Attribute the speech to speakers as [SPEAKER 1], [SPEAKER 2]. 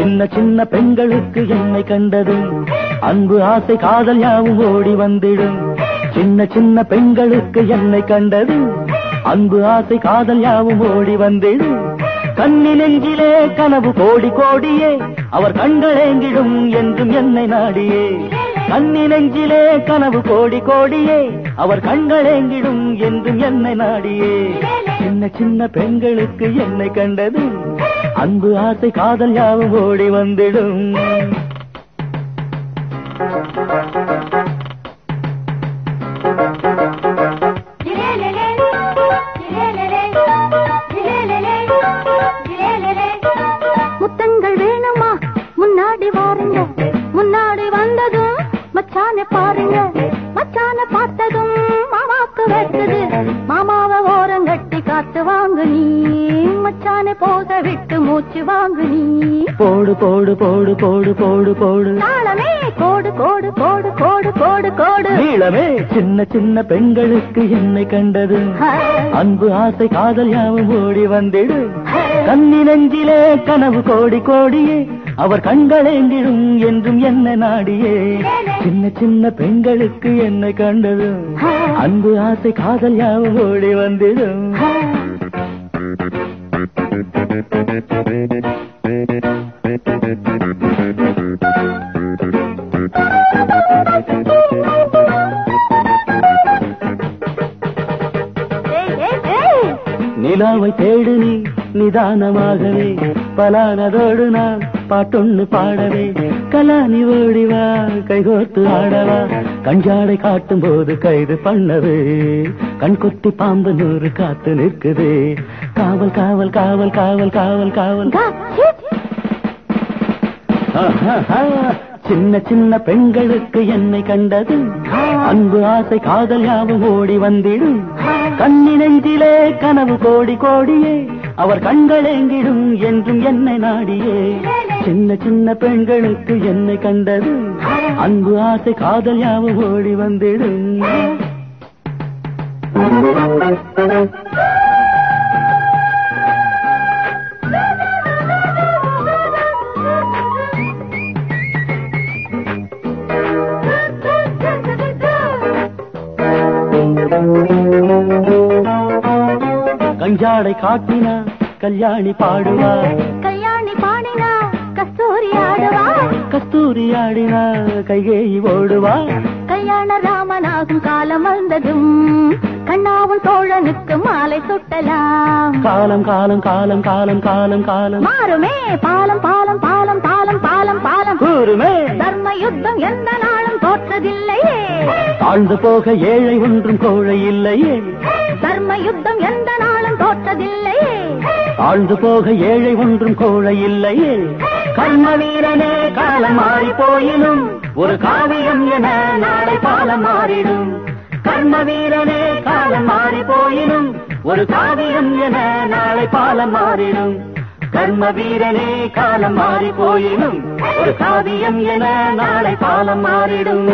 [SPEAKER 1] சின்ன சின்ன பெண்களுக்கு என்னை கண்டதும் அன்பு ஆசை காதல் யாவும் ஓடி வந்திடும் சின்ன சின்ன பெண்களுக்கு என்னை கண்டதும் அன்பு ஆசை காதல் யாவும் ஓடி வந்திடும் கண்ணி நெஞ்சிலே கனவு கோடி கோடியே அவர் கண்களேங்கிடும் என்றும் என்னை நாடியே கண்ணி நெஞ்சிலே கனவு கோடி கோடியே அவர் கண்களேங்கிடும் என்றும் என்னை நாடியே சின்ன சின்ன பெண்களுக்கு என்னை கண்டது அன்பு ஆசை காதல் யாவும் ஓடி வந்திடும்
[SPEAKER 2] முத்தங்கள் வேணுமா முன்னாடி வாருங்க முன்னாடி வந்ததும் மச்சான பாருங்க மச்சான பார்த்ததும் மாமாக்கு வெட்டுது மாமாவை ஓரங்கட்டி காத்து வாங்கு நீ மச்சானை போக விட்டு மூச்சு வாங்கு நீ
[SPEAKER 1] போடு போடு போடு போடு போடு போடு
[SPEAKER 2] தாளமே கோடு கோடு கோடு கோடு கோடு கோடு
[SPEAKER 1] நீளமே சின்ன சின்ன பெண்களுக்கு என்னை கண்டது அன்பு ஆசை காதல் யாவும் ஓடி வந்திடு கண்ணி நெஞ்சிலே கனவு கோடி கோடியே அவர் கண்களேங்கிடும் என்றும் என்ன நாடியே சின்ன சின்ன பெண்களுக்கு என்னை கண்டது அன்பு ஆசை காதல் யாவும் ஓடி வந்திடும்
[SPEAKER 2] ஏய், ஏய், ஏய்.
[SPEAKER 1] நிலாவை தேடு நீ நிதானமாகவே பலானதோடு நான் பாட்டொன்னு பாடவே கலானி ஓடிவா கைகோர்த்து ஆடவா கஞ்சாடை காட்டும் போது கைது பண்ணவே கண் கொத்தி பாம்பு நூறு காத்து நிற்குது காவல் காவல் காவல் காவல் காவல் காவல்
[SPEAKER 2] கா, சி.
[SPEAKER 1] ஆஹாஹா. சின்ன சின்ன பெண்களுக்கு என்னை கண்டது அன்பு ஆசை காதல் யாவும் ஓடி வந்திடும் கண்ணி நெஞ்சிலே கனவு கோடி கோடியே அவர் கண்களேங்கிடும் என்றும் என்னை நாடியே சின்ன சின்ன பெண்களுக்கு என்னை கண்டது அன்பு ஆசை காதல் யாவும் ஓடி வந்திடும் கஞ்சாடை காட்டினா கல்யாணி பாடுவா
[SPEAKER 2] கல்யாணி பாடினா கஸ்தூரி ஆடுவா
[SPEAKER 1] கஸ்தூரி ஆடினா கைகேயி ஓடுவா
[SPEAKER 2] கல்யாண ராமனாகும் காலம் வந்ததும் கண்ணாவும் தோழனுக்கு மாலை சுட்டலாம்
[SPEAKER 1] காலம் காலம் காலம் காலம் காலம் காலம்
[SPEAKER 2] மாறுமே பாலம் பாலம் பாலம் பாலம் பாலம் பாலம்
[SPEAKER 1] கூறுமே
[SPEAKER 2] தர்ம யுத்தம் எந்த நாளும் தோற்றதில்லையே
[SPEAKER 1] தாழ்ந்து போக ஏழை ஒன்றும் கோழை இல்லையே
[SPEAKER 2] தர்ம யுத்தம் எந்த நாளும் தோற்றதில்லையே
[SPEAKER 1] தாழ்ந்து போக ஏழை ஒன்றும் கோழை இல்லையே கர்ம வீரனே காலம் மாறி போயினும் ஒரு காவியம் என நாளை பாலம் மாறிடும் கர்ம வீரனே காலம் மாறி போயினும் ஒரு காவியம் என நாளை பாலம் மாறிடும் கர்ம வீரனே காலம் மாறி போயினும் ஒரு காவியம் என நாளை பாலம் மாறிடும்